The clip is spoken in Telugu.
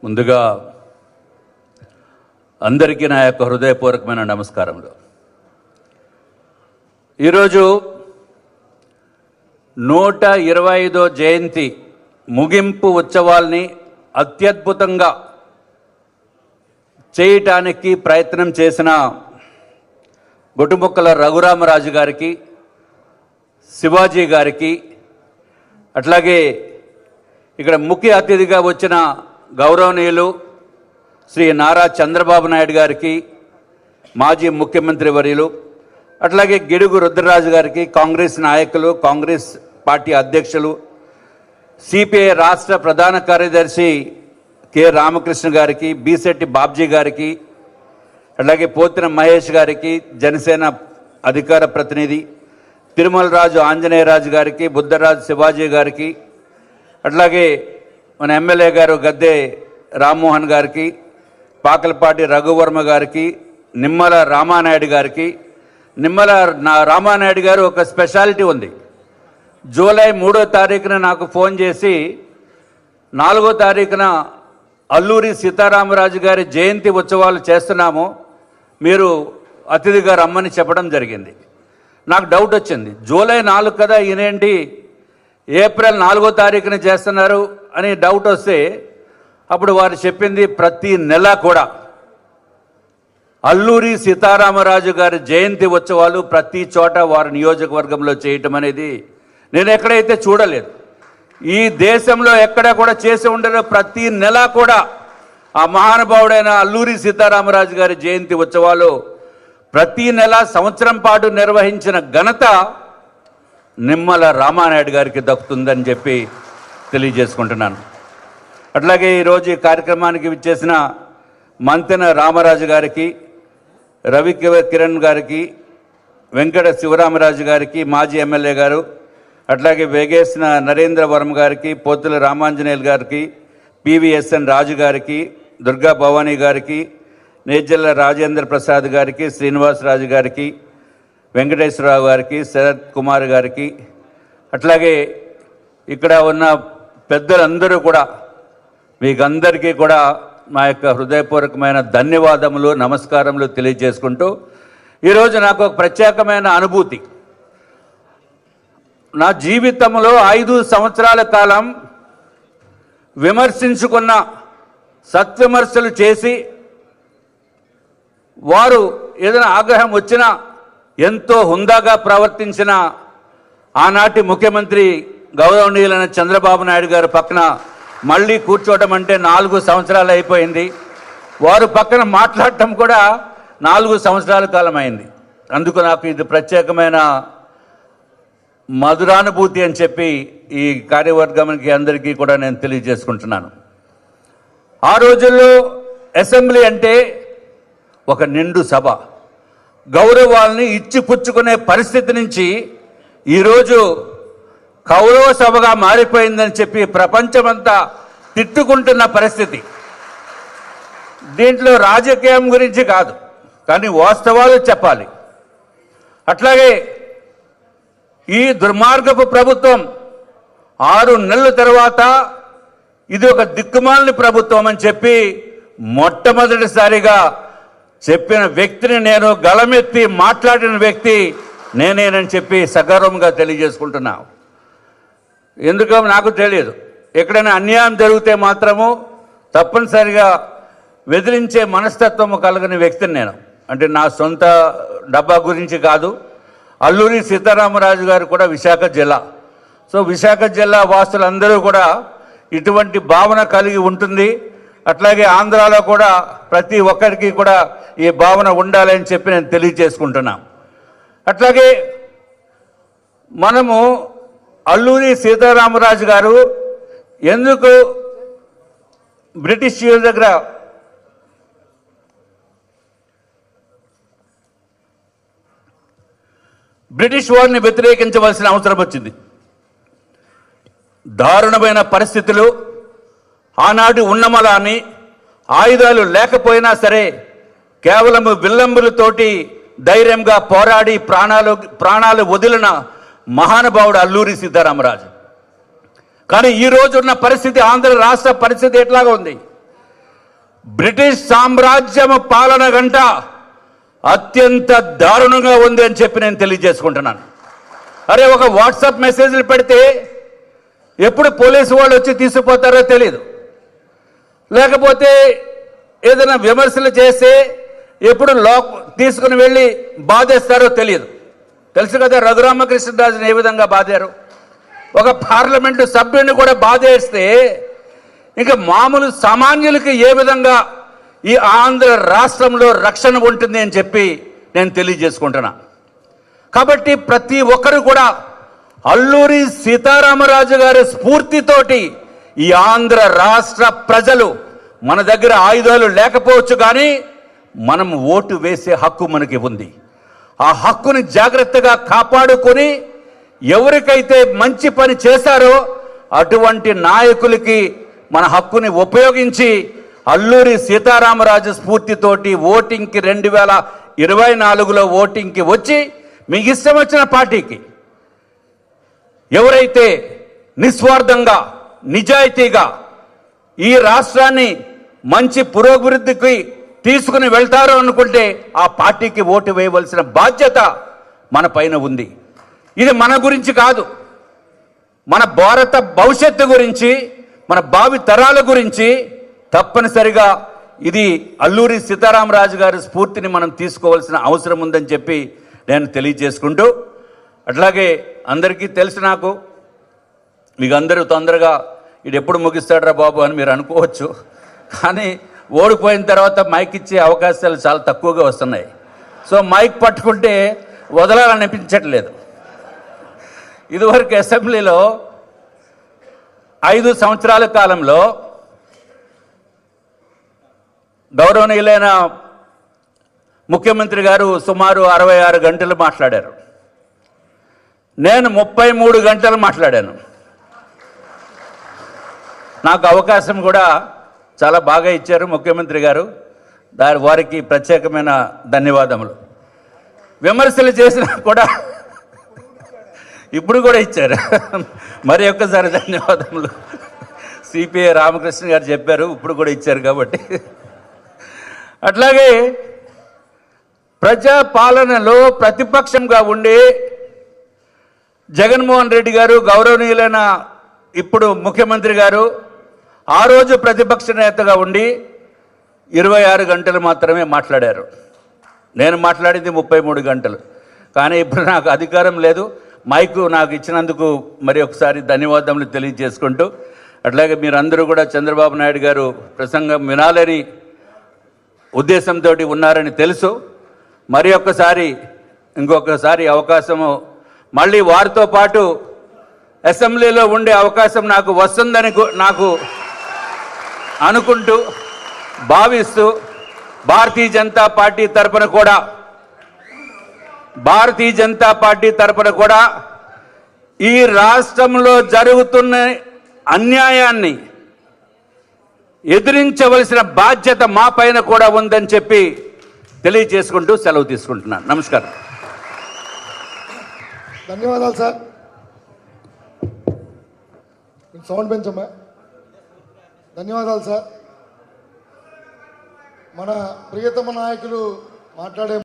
ముందుగా అందరికీ నా యొక్క హృదయపూర్వకమైన నమస్కారములు ఈరోజు నూట ఇరవై ఐదో జయంతి ముగింపు ఉత్సవాల్ని అత్యద్భుతంగా చేయటానికి ప్రయత్నం చేసిన గొట్టుముక్కల రఘురామరాజు గారికి శివాజీ గారికి అట్లాగే ఇక్కడ ముఖ్య అతిథిగా వచ్చిన గౌరవనీయులు శ్రీ నారా చంద్రబాబు నాయుడు గారికి మాజీ ముఖ్యమంత్రి వర్యులు అట్లాగే గిడుగు రుద్రరాజు గారికి కాంగ్రెస్ నాయకులు కాంగ్రెస్ పార్టీ అధ్యక్షులు సిపిఐ రాష్ట్ర ప్రధాన కార్యదర్శి కె రామకృష్ణ గారికి బీసెట్టి బాబ్జీ గారికి అలాగే పోతిన మహేష్ గారికి జనసేన అధికార ప్రతినిధి తిరుమల రాజు ఆంజనేయరాజు గారికి బుద్ధరాజు శివాజీ గారికి అట్లాగే మన ఎమ్మెల్యే గారు గద్దె రామ్మోహన్ గారికి పాకలపాటి రఘువర్మ గారికి నిమ్మల రామానాయుడు గారికి నిమ్మల నా రామానాయుడు గారు ఒక స్పెషాలిటీ ఉంది జూలై మూడో తారీఖున నాకు ఫోన్ చేసి నాలుగో తారీఖున అల్లూరి సీతారామరాజు గారి జయంతి ఉత్సవాలు చేస్తున్నాము మీరు అతిథిగా రమ్మని చెప్పడం జరిగింది నాకు డౌట్ వచ్చింది జూలై నాలుగు కదా ఈయనేంటి ఏప్రిల్ నాలుగో తారీఖున చేస్తున్నారు అని డౌట్ వస్తే అప్పుడు వారు చెప్పింది ప్రతి నెల కూడా అల్లూరి సీతారామరాజు గారి జయంతి ఉత్సవాలు ప్రతి చోట వారి నియోజకవర్గంలో చేయటం అనేది నేను ఎక్కడైతే చూడలేదు ఈ దేశంలో ఎక్కడ కూడా చేసి ఉండరు ప్రతి నెల కూడా ఆ మహానుభావుడైన అల్లూరి సీతారామరాజు గారి జయంతి ఉత్సవాలు ప్రతి నెల సంవత్సరం పాటు నిర్వహించిన ఘనత నిమ్మల రామానాయుడు గారికి దక్కుతుందని చెప్పి తెలియజేసుకుంటున్నాను అట్లాగే ఈరోజు ఈ కార్యక్రమానికి విచ్చేసిన మంతెన రామరాజు గారికి రవి కి- కిరణ్ గారికి వెంకట శివరామరాజు గారికి మాజీ ఎమ్మెల్యే గారు అట్లాగే వేగేసిన నరేంద్ర వర్మ గారికి పోతుల రామాంజనేయులు గారికి పివిఎస్ఎన్ రాజు గారికి దుర్గా భవానీ గారికి నేజల్ల రాజేంద్ర ప్రసాద్ గారికి శ్రీనివాసరాజు గారికి వెంకటేశ్వరరావు గారికి శరత్ కుమార్ గారికి అట్లాగే ఇక్కడ ఉన్న పెద్దలందరూ కూడా మీకందరికీ కూడా మా యొక్క హృదయపూర్వకమైన ధన్యవాదములు నమస్కారములు తెలియజేసుకుంటూ ఈరోజు నాకు ఒక ప్రత్యేకమైన అనుభూతి నా జీవితంలో ఐదు సంవత్సరాల కాలం విమర్శించుకున్న సత్విమర్శలు చేసి వారు ఏదైనా ఆగ్రహం వచ్చినా ఎంతో హుందాగా ప్రవర్తించిన ఆనాటి ముఖ్యమంత్రి గౌరవనీయులైన చంద్రబాబు నాయుడు గారు పక్కన మళ్ళీ కూర్చోవడం అంటే నాలుగు సంవత్సరాలు అయిపోయింది వారు పక్కన మాట్లాడటం కూడా నాలుగు సంవత్సరాల కాలం అయింది అందుకు నాకు ఇది ప్రత్యేకమైన మధురానుభూతి అని చెప్పి ఈ కార్యవర్గానికి అందరికీ కూడా నేను తెలియజేసుకుంటున్నాను ఆ రోజుల్లో అసెంబ్లీ అంటే ఒక నిండు సభ గౌరవాల్ని ఇచ్చి పుచ్చుకునే పరిస్థితి నుంచి ఈరోజు కౌరవ సభగా మారిపోయిందని చెప్పి ప్రపంచమంతా తిట్టుకుంటున్న పరిస్థితి దీంట్లో రాజకీయం గురించి కాదు కానీ వాస్తవాలు చెప్పాలి అట్లాగే ఈ దుర్మార్గపు ప్రభుత్వం ఆరు నెలల తర్వాత ఇది ఒక దిక్కుమాలిన ప్రభుత్వం అని చెప్పి మొట్టమొదటిసారిగా చెప్పిన వ్యక్తిని నేను గళమెత్తి మాట్లాడిన వ్యక్తి నేనేనని చెప్పి సగర్వంగా తెలియజేసుకుంటున్నా ఎందుకో నాకు తెలియదు ఎక్కడైనా అన్యాయం జరిగితే మాత్రము తప్పనిసరిగా వెదిరించే మనస్తత్వము కలగని వ్యక్తిని నేను అంటే నా సొంత డబ్బా గురించి కాదు అల్లూరి సీతారామరాజు గారు కూడా విశాఖ జిల్లా సో విశాఖ జిల్లా వాసులందరూ కూడా ఇటువంటి భావన కలిగి ఉంటుంది అట్లాగే ఆంధ్రాలో కూడా ప్రతి ఒక్కరికి కూడా ఈ భావన ఉండాలని చెప్పి నేను తెలియజేసుకుంటున్నా అట్లాగే మనము అల్లూరి సీతారామరాజు గారు ఎందుకు బ్రిటిష్ యూర్ దగ్గర బ్రిటిష్ వారిని వ్యతిరేకించవలసిన అవసరం వచ్చింది దారుణమైన పరిస్థితులు ఆనాటి ఉన్నమలాన్ని ఆయుధాలు లేకపోయినా సరే కేవలం విల్లంబులతోటి ధైర్యంగా పోరాడి ప్రాణాలు ప్రాణాలు వదిలిన మహానుభావుడు అల్లూరి సీతారామరాజు కానీ ఈ రోజు ఉన్న పరిస్థితి ఆంధ్ర రాష్ట్ర పరిస్థితి ఎట్లాగా ఉంది బ్రిటిష్ సామ్రాజ్యం పాలన గంట అత్యంత దారుణంగా ఉంది అని చెప్పి నేను తెలియజేసుకుంటున్నాను అరే ఒక వాట్సాప్ మెసేజ్లు పెడితే ఎప్పుడు పోలీసు వాళ్ళు వచ్చి తీసుకుపోతారో తెలియదు లేకపోతే ఏదైనా విమర్శలు చేస్తే ఎప్పుడు లోక్ తీసుకుని వెళ్ళి బాధేస్తారో తెలియదు తెలుసు కదా రఘురామకృష్ణరాజుని ఏ విధంగా బాధారు ఒక పార్లమెంటు సభ్యుని కూడా బాధేస్తే ఇంకా మామూలు సామాన్యులకి ఏ విధంగా ఈ ఆంధ్ర రాష్ట్రంలో రక్షణ ఉంటుంది అని చెప్పి నేను తెలియజేసుకుంటున్నా కాబట్టి ప్రతి ఒక్కరు కూడా అల్లూరి సీతారామరాజు గారి స్ఫూర్తితోటి ఈ ఆంధ్ర రాష్ట్ర ప్రజలు మన దగ్గర ఆయుధాలు లేకపోవచ్చు కానీ మనం ఓటు వేసే హక్కు మనకి ఉంది ఆ హక్కుని జాగ్రత్తగా కాపాడుకొని ఎవరికైతే మంచి పని చేశారో అటువంటి నాయకులకి మన హక్కుని ఉపయోగించి అల్లూరి సీతారామరాజు స్ఫూర్తితోటి ఓటింగ్కి రెండు వేల ఇరవై నాలుగులో ఓటింగ్కి వచ్చి మీకు ఇష్టం వచ్చిన పార్టీకి ఎవరైతే నిస్వార్థంగా నిజాయితీగా ఈ రాష్ట్రాన్ని మంచి పురోభివృద్ధికి తీసుకుని వెళ్తారు అనుకుంటే ఆ పార్టీకి ఓటు వేయవలసిన బాధ్యత మన పైన ఉంది ఇది మన గురించి కాదు మన భారత భవిష్యత్తు గురించి మన భావి తరాల గురించి తప్పనిసరిగా ఇది అల్లూరి సీతారామరాజు గారి స్ఫూర్తిని మనం తీసుకోవాల్సిన అవసరం ఉందని చెప్పి నేను తెలియజేసుకుంటూ అట్లాగే అందరికీ తెలుసు నాకు మీకు అందరూ తొందరగా ఇది ఎప్పుడు ముగిస్తాడరా బాబు అని మీరు అనుకోవచ్చు కానీ ఓడిపోయిన తర్వాత మైక్ ఇచ్చే అవకాశాలు చాలా తక్కువగా వస్తున్నాయి సో మైక్ పట్టుకుంటే వదలాలనిపించట్లేదు ఇదివరకు అసెంబ్లీలో ఐదు సంవత్సరాల కాలంలో గౌరవనీయులైన ముఖ్యమంత్రి గారు సుమారు అరవై ఆరు గంటలు మాట్లాడారు నేను ముప్పై మూడు గంటలు మాట్లాడాను నాకు అవకాశం కూడా చాలా బాగా ఇచ్చారు ముఖ్యమంత్రి గారు దాని వారికి ప్రత్యేకమైన ధన్యవాదములు విమర్శలు చేసినా కూడా ఇప్పుడు కూడా ఇచ్చారు మరి ఒక్కసారి ధన్యవాదములు సిపిఐ రామకృష్ణ గారు చెప్పారు ఇప్పుడు కూడా ఇచ్చారు కాబట్టి అట్లాగే ప్రజా పాలనలో ప్రతిపక్షంగా ఉండి జగన్మోహన్ రెడ్డి గారు గౌరవనీయులైన ఇప్పుడు ముఖ్యమంత్రి గారు ఆ రోజు ప్రతిపక్ష నేతగా ఉండి ఇరవై ఆరు గంటలు మాత్రమే మాట్లాడారు నేను మాట్లాడింది ముప్పై మూడు గంటలు కానీ ఇప్పుడు నాకు అధికారం లేదు మైకు నాకు ఇచ్చినందుకు మరి ఒకసారి ధన్యవాదములు తెలియజేసుకుంటూ అట్లాగే మీరందరూ కూడా చంద్రబాబు నాయుడు గారు ప్రసంగం వినాలని ఉద్దేశంతో ఉన్నారని తెలుసు మరి ఒక్కసారి ఇంకొకసారి అవకాశము మళ్ళీ వారితో పాటు అసెంబ్లీలో ఉండే అవకాశం నాకు వస్తుందని గు- నాకు అనుకుంటూ భావిస్తూ భారతీయ జనతా పార్టీ తరపున కూడా భారతీయ జనతా పార్టీ తరపున కూడా ఈ రాష్ట్రంలో జరుగుతున్న అన్యాయాన్ని ఎదిరించవలసిన బాధ్యత మా పైన కూడా ఉందని చెప్పి తెలియజేసుకుంటూ సెలవు తీసుకుంటున్నాను నమస్కారం ధన్యవాదాలు సార్ కొంచెం సౌండ్ పెంచమ్మా ధన్యవాదాలు సార్ మన ప్రియతమ నాయకులు మాట్లాడే